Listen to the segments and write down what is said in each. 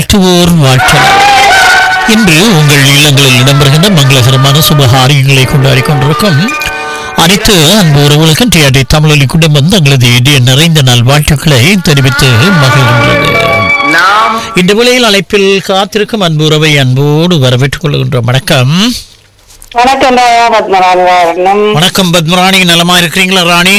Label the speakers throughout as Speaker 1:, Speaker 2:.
Speaker 1: வாழ்த்துவோர் வாழ்த்தலாம் இன்று உங்கள் இல்லங்களில் இடம்பெறுகின்ற மங்களகரமான சுபகாரியங்களை கொண்டாடி கொண்டிருக்கும் அனைத்து அன்பு உறவுகளுக்கும் டிஆர்டி தமிழொலி குடும்பம் தங்களது இடிய நிறைந்த நாள் வாழ்த்துக்களை தெரிவித்து மகிழ்கின்றது
Speaker 2: நாம்
Speaker 1: இந்த வேளையில் அழைப்பில் காத்திருக்கும் அன்பு உறவை அன்போடு வரவேற்றுக் கொள்கின்ற வணக்கம்
Speaker 3: வணக்கம் ராயா பத்மராஜ் வரணும்
Speaker 1: வணக்கம் பத்மராணி நலமா இருக்கிறீங்களா ராணி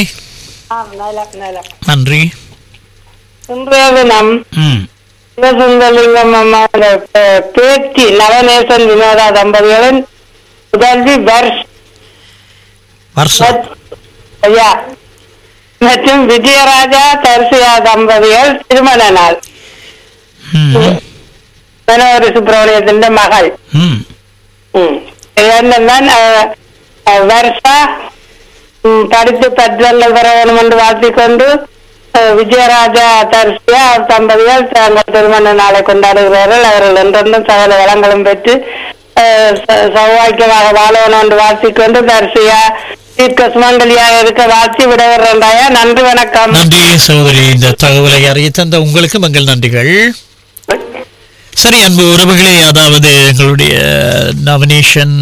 Speaker 1: நன்றி
Speaker 3: இன்றைய தினம்
Speaker 1: ம்
Speaker 3: சிவசுந்தலிங்கம் அம்மாவோட பே- பேத்தி நவநேசன் வினோதா தம்பதிகளின் உதவி வர்ஷ்
Speaker 1: வருஷம்
Speaker 3: ஐயா மற்றும் விஜயராஜா தரிசியா தம்பதிகள் திருமண நாள்
Speaker 1: ம்
Speaker 3: மனோகரி சுப்பிரமணியத்தின் மகள்
Speaker 1: ம்
Speaker 3: ம். என்னதான் அஹ், அஹ், வருஷா ம், படித்து பற்றல்ல பெற வேணும் என்று வாழ்த்திக்கொண்டு அஹ், விஜயராஜா தரிசியா தம்பதிகள் தங்கள் திருமண நாளை கொண்டாடுகிறார்கள் அவர்கள் என்றென்றும் சகல வளங்களும் பெற்று அஹ், ச- சௌவாக்கியமாக வாழ வேணும் என்று வாழ்த்திக்கொண்டு தரிசியா தீர்க்க சுமங்கலியாக இருக்க வாழ்த்தி விடுகிறாயா நன்றி வணக்கம்
Speaker 1: நன்றி சகோதரி இந்த தகவலை அறிய தந்த உங்களுக்கு மங்கள் நன்றிகள் சரி அன்பு உறவுகளே அதாவது எங்களுடைய நவனேஷன்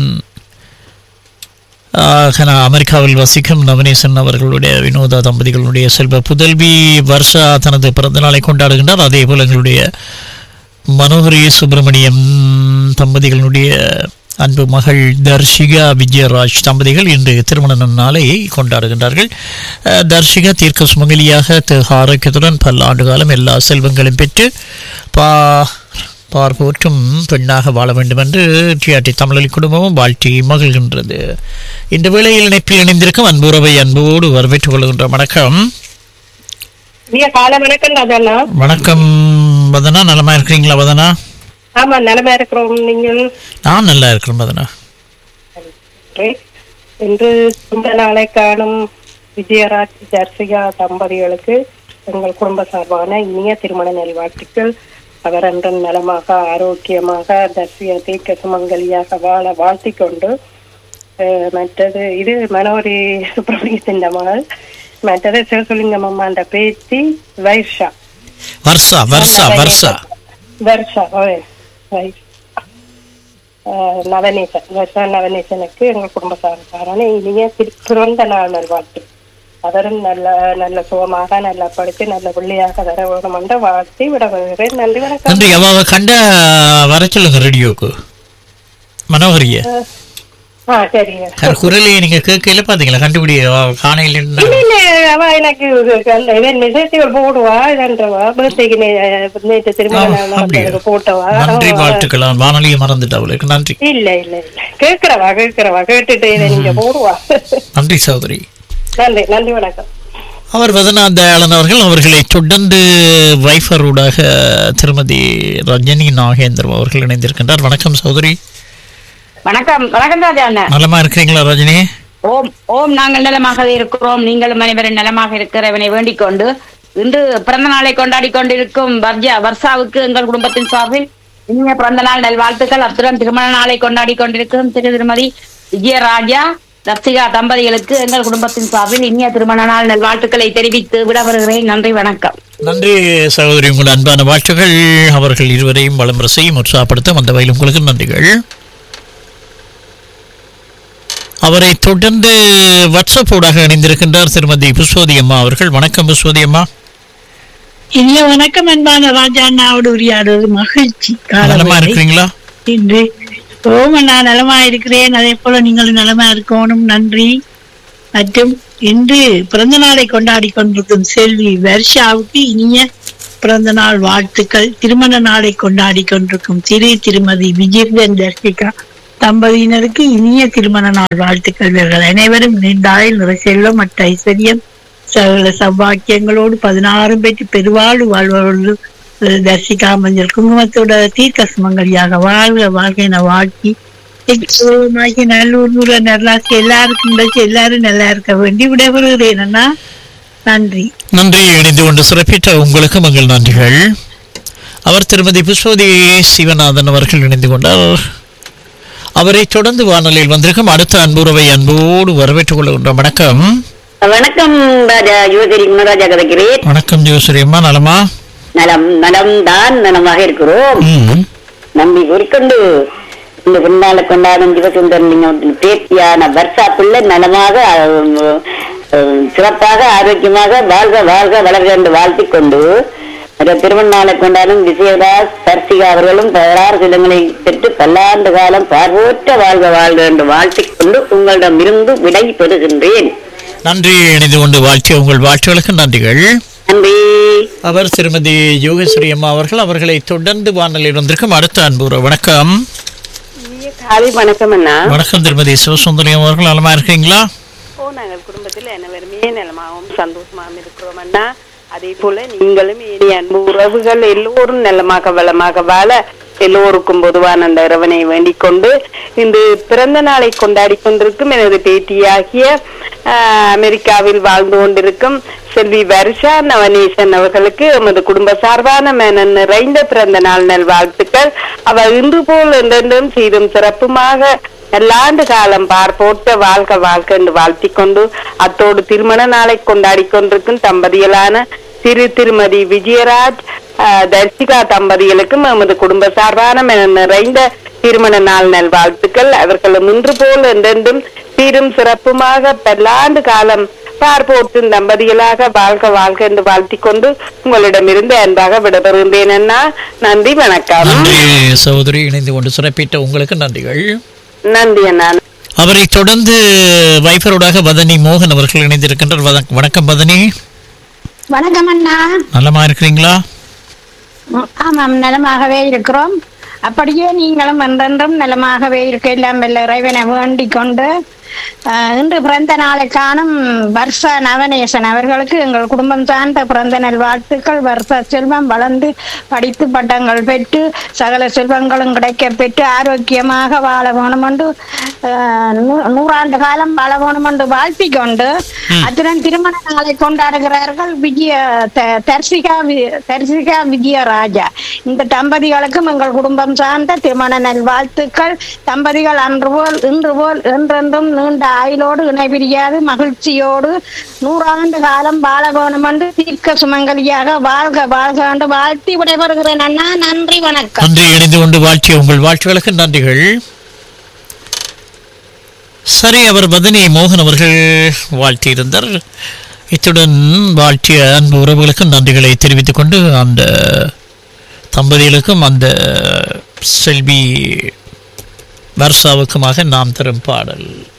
Speaker 1: ஆக, நான் அமெரிக்காவில் வசிக்கும் நவனேசன் அவர்களுடைய வினோதா தம்பதிகளுடைய செல்வ புதல்வி வர்ஷா தனது பிறந்த நாளை கொண்டாடுகின்றார் அதே போல் எங்களுடைய மனோகரி சுப்பிரமணியம் தம்பதிகளுடைய அன்பு மகள் தர்ஷிகா விஜயராஜ் தம்பதிகள் இன்று திருமண நாளை கொண்டாடுகின்றார்கள் அஹ், தர்ஷிகா தீர்க்க சுமங்கலியாக திக ஆரோக்கியத்துடன் பல ஆண்டு காலம் எல்லா செல்வங்களும் பெற்று பா பார்ப்போற்றும் பெண்ணாக வாழ வேண்டும் என்று டிஆர்டி தமிழொலி குடும்பமும் வாழ்த்தி மகிழ்கின்றது இந்த வேளையில் இணைப்பில் இணைந்திருக்கும் அன்புறவை அன்போடு வரவேற்றுக் கொள்கின்ற வணக்கம்
Speaker 3: நீங்க காலை வணக்கம் ராஜாண்ணா
Speaker 1: வணக்கம் வதனா நலமா இருக்கிறீங்களா வதனா
Speaker 3: ஆமா நிலமா இருக்கிறோம் நீங்கள்
Speaker 1: நான் நல்லா இருக்கிறேன் வதனா
Speaker 3: இன்று இந்த நாளை காணும் விஜயராஜ் ஜர்சிகா தம்பதிகளுக்கு எங்கள் குடும்ப சார்பான இனிய திருமண நல்வாழ்த்துக்கள் அவர் என்றும் நலமாக ஆரோக்கியமாக தர்சிய தீர்க்க சுமங்கலியாக வாழ வாழ்த்திக் கொண்டு அஹ், மற்றது இது மனோரி சுப்பிரமணியத்தின் மகள் மற்றது சிவசுலிங்கம் அம்மாண்ட பேத்தி வைஷா
Speaker 1: வர்ஷா வர்ஷா வர்ஷா
Speaker 3: வர்ஷா ஓய், வைஷ். அஹ், நவநேசன் வர்ஷா நவநேசனுக்கு எங்கள் குடும்ப சார்பான இனிய திரு- பிறந்த நாள் நல்வாழ்த்து அவரும் நல்ல நல்ல சுகமாக நல்லா படித்து நல்ல பிள்ளையாக வர வேணும் என்று வாழ்த்தி விட வருகிறேன் நன்றி வணக்கம்
Speaker 1: நன்றி அவ கண்ட வர சொல்லுங்க ரேடியோக்கு மனோகரிய
Speaker 3: ஆ சரிங்க
Speaker 1: குரலையை நீங்க கேட்கல பாத்தீங்களா கண்டுபிடி காணையில்
Speaker 3: இல்ல இல்ல அவ எனக்கு அந்த இவன் மெசேஜ்கள் போடுவா இதன்றவா பர்த்டேக்கு நேற்று திருமண நாள் நடந்ததுக்கு போட்டவா
Speaker 1: நன்றி
Speaker 3: அவ-
Speaker 1: வாழ்த்துக்கலாம் வானொலியை மறந்துட்டு அவளுக்கு நன்றி
Speaker 3: இல்ல இல்ல இல்ல கேக்குறவா கேக்குறவா கேட்டுட்டு இதை நீங்க போடுவா
Speaker 1: நன்றி சகோதரி
Speaker 3: நன்றி நன்றி வணக்கம்
Speaker 1: அவர் வதனா தயாளன் அவர்கள் அவர்களை தொடர்ந்து வைஃபரூடாக திருமதி ரஜினி நாகேந்திரம் அவர்கள் இணைந்திருக்கின்றார் வணக்கம் சகோதரி
Speaker 4: வணக்கம் வணக்கம் ராஜா அண்ணன்
Speaker 1: நலமா இருக்கிறீங்களா ரஜினி
Speaker 4: ஓம் ஓம் நாங்கள் நலமாக இருக்கிறோம் நீங்களும் அனைவரும் நலமாக இருக்கிறவனை வேண்டிக் கொண்டு இன்று பிறந்த நாளை கொண்டாடி கொண்டிருக்கும் வர்ஜா வர்ஷாவுக்கு எங்கள் குடும்பத்தின் சார்பில் இனிய பிறந்த நாள் நல்வாழ்த்துக்கள் அத்துடன் திருமண நாளை கொண்டாடி கொண்டிருக்கும் திரு திருமதி விஜயராஜா தர்சிகா தம்பதிகளுக்கு எங்கள் குடும்பத்தின் சார்பில் இனிய திருமண நாள் நல்வாழ்த்துக்களை தெரிவித்து விட வருகிறேன் நன்றி வணக்கம்
Speaker 1: நன்றி சகோதரி உங்கள் அன்பான வாழ்த்துகள் அவர்கள் இருவரையும் வளம்பர செய்யும் உற்சாகப்படுத்தும் அந்த வகையில் உங்களுக்கு நன்றிகள் அவரை தொடர்ந்து வாட்ஸ்அப் ஊடாக இணைந்திருக்கின்றார் திருமதி புஷ்பவதி அம்மா அவர்கள் வணக்கம் புஷ்பவதி அம்மா
Speaker 5: இல்ல வணக்கம் அன்பான ராஜா அண்ணாவோடு உரையாடுவது மகிழ்ச்சி
Speaker 1: நலமா
Speaker 5: காலவேளை.
Speaker 1: இருக்கிறீங்களா
Speaker 5: இன்று ஓம நான் நலமா இருக்கிறேன் அதே போல நீங்களும் நலமா இருக்கணும் நன்றி மற்றும் இன்று பிறந்த நாளை கொண்டாடி கொண்டிருக்கும் செல்வி வர்ஷாவுக்கு இனிய பிறந்த நாள் வாழ்த்துக்கள் திருமண நாளை கொண்டாடி கொண்டிருக்கும் திரு திருமதி விஜயன் தர்ஷிகா தம்பதியினருக்கு இனிய திருமண நாள் வாழ்த்துக்கள் இவர்கள் அனைவரும் நீண்டாயில் நிறை செல்வம் மற்ற ஐஸ்வர்யம் சகல சௌபாக்கியங்களோடு பதினாறும் பெற்று பெருவாழ்வு வாழ்வரோடு அஹ், தர்சிகா மஞ்சள் குங்குமத்தோட தீர்க்க சுமங்கலியாக வாழ்க வாழ்க என வாழ்த்தி எச்சோமாகி நல்லூர் நூற நல்லாசி எல்லாருக்கும் கிடைச்சு எல்லாரும் நல்லா இருக்க வேண்டி விடைபெறுகிறேன் அண்ணா நன்றி
Speaker 1: நன்றி இணைந்து கொண்டு சிறப்பித்த உங்களுக்கு மங்கள் நன்றிகள் அவர் திருமதி புஷ்பவதி சிவநாதன் அவர்கள் இணைந்து கொண்டார் அவரை தொடர்ந்து வானொலியில் வந்திருக்கும் அடுத்த அன்புறவை அன்போடு வரவேற்றுக் கொள்கின்ற வணக்கம்
Speaker 6: வணக்கம் ராஜா யுவதிரி குணராஜா கதைக்கிறேன்
Speaker 1: வணக்கம் ஜோசரி அம்மா நலமா
Speaker 2: நலம் நலம் தான் நலமாக இருக்கிறோம்
Speaker 1: ம்
Speaker 2: நம்பி கூறிக்கொண்டு இந்த பின்னால கொண்டாடும் சிவசுந்தரன் பேத்தியான வர்ஷா பிள்ளை நலமாக அஹ், அஹ், சிறப்பாக ஆரோக்கியமாக வாழ்க வாழ்க வளர்க என்று வாழ்த்திக் கொண்டு அந்த திருமணநாளை கொண்டாடும் விஜயதாஸ் தர்சிகா அவர்களும் பதினாறு சிலங்களை பெற்று பல்லாண்டு காலம் பார்வோற்ற வாழ்க வாழ்க என்று வாழ்த்திக் கொண்டு உங்களிடமிருந்து விடை பெறுகின்றேன்
Speaker 1: நன்றி இணைந்து கொண்டு வாழ்த்திய உங்கள் வாழ்த்துகளுக்கு நன்றிகள்
Speaker 2: நன்றி
Speaker 1: அவர் திருமதி யோகேஸ்வரி அம்மா அவர்கள் அவர்களை தொடர்ந்து வானலில் வந்திருக்கும் அடுத்த அன்புற வணக்கம்
Speaker 3: காலை வணக்கம் அண்ணா
Speaker 1: வணக்கம் திருமதி சிவசுந்தரியம் அவர்கள் நலமா இருக்கீங்களா
Speaker 3: ஓ நாங்கள் குடும்பத்தில் அனைவருமே நலமாகவும் சந்தோஷமாகவும் இருக்கிறோம் அண்ணா அதே போல நீங்களும் இனி அன்பு உறவுகள் எல்லோரும் நலமாக வளமாக வாழ எல்லோருக்கும் பொதுவான அந்த இறைவனை வேண்டிக் கொண்டு இன்று பிறந்த நாளை கொண்டாடி கொண்டிருக்கும் எனது பேட்டியாகிய ஆஹ், அமெரிக்காவில் வாழ்ந்து கொண்டிருக்கும் செல்வி வருஷா நவநேசன் அவர்களுக்கு எமது குடும்ப சார்பான மன நிறைந்த பிறந்த நாள் நல்வாழ்த்துக்கள் அவர் இன்று போல் என்றென்றும் சீரும் சிறப்புமாக எல்லாண்டு காலம் பார்ப்போட்ட வாழ்க வாழ்க என்று வாழ்த்திக் கொண்டு அத்தோடு திருமண நாளை கொண்டாடி கொண்டிருக்கும் தம்பதிகளான திரு திருமதி விஜயராஜ் ஆஹ், தர்சிகா தம்பதிகளுக்கும் எமது குடும்ப சார்பான மன நிறைந்த திருமண நாள் நல்வாழ்த்துக்கள் அவர்களும் இன்று போல் என்றென்றும் சீரும் சிறப்புமாக பல்லாண்டு காலம் பார்ப்போட்டும் தம்பதிகளாக வாழ்க வாழ்க என்று வாழ்த்திக் கொண்டு உங்களிடமிருந்து அன்பாக விடைபெறுகின்றேன் அண்ணா நன்றி வணக்கம்
Speaker 1: நன்றி சகோதரி இணைந்து கொண்டு சிறப்பித்த உங்களுக்கு நன்றிகள்
Speaker 3: நன்றி அண்ணா
Speaker 1: அவரை தொடர்ந்து வைஃபரோடாக வதனி மோகன் அவர்கள் இணைந்திருக்கின்றார் வத- வணக்கம் வதனி
Speaker 6: வணக்கம் அண்ணா
Speaker 1: நலமா இருக்கிறீங்களா
Speaker 6: ம், ஆமாம் நலமாகவே இருக்கிறோம் அப்படியே நீங்களும் என்றென்றும் நலமாகவே இருக்க எல்லாம் வல்ல இறைவனை வேண்டிக் கொண்டு அஹ், இன்று பிறந்த நாளை காணும் வருஷ நவநேசன் அவர்களுக்கு எங்கள் குடும்பம் சார்ந்த பிறந்த நல் வாழ்த்துக்கள் வருஷ செல்வம் வளர்ந்து படித்து பட்டங்கள் பெற்று சகல செல்வங்களும் கிடைக்க பெற்று ஆரோக்கியமாக வாழ வேணும் என்று அஹ், நூ- நூறாண்டு காலம் வாழ வேணும் என்று வாழ்த்திக் கொண்டு அத்துடன் திருமண நாளை கொண்டாடுகிறார்கள் விஜய த- தர்சிகா வி- தர்சிகா விஜயராஜா இந்த தம்பதிகளுக்கும் எங்கள் குடும்பம் சார்ந்த திருமண நல் வாழ்த்துக்கள் தம்பதிகள் அன்று போல் இன்று போல் என்றென்றும் நீண்ட ஆயுளோடு இணைபிரியாது மகிழ்ச்சியோடு நூறாண்டு காலம் வாழ வேணும் என்று தீர்க்க சுமங்கலியாக வாழ்க வாழ்க என்று வாழ்த்தி விடைபெறுகிறேன் அண்ணா நன்றி வணக்கம்
Speaker 1: நன்றி இணைந்து கொண்டு வாழ்த்திய உங்கள் வாழ்த்துகளுக்கு நன்றிகள் சரி அவர் வதனி மோகன் அவர்கள் வாழ்த்தியிருந்தார் இத்துடன் வாழ்த்திய அன்பு உறவுகளுக்கு நன்றிகளை தெரிவித்துக் கொண்டு அந்த தம்பதிகளுக்கும் அந்த செல்வி வர்ஷாவுக்குமாக நாம் தரும் பாடல்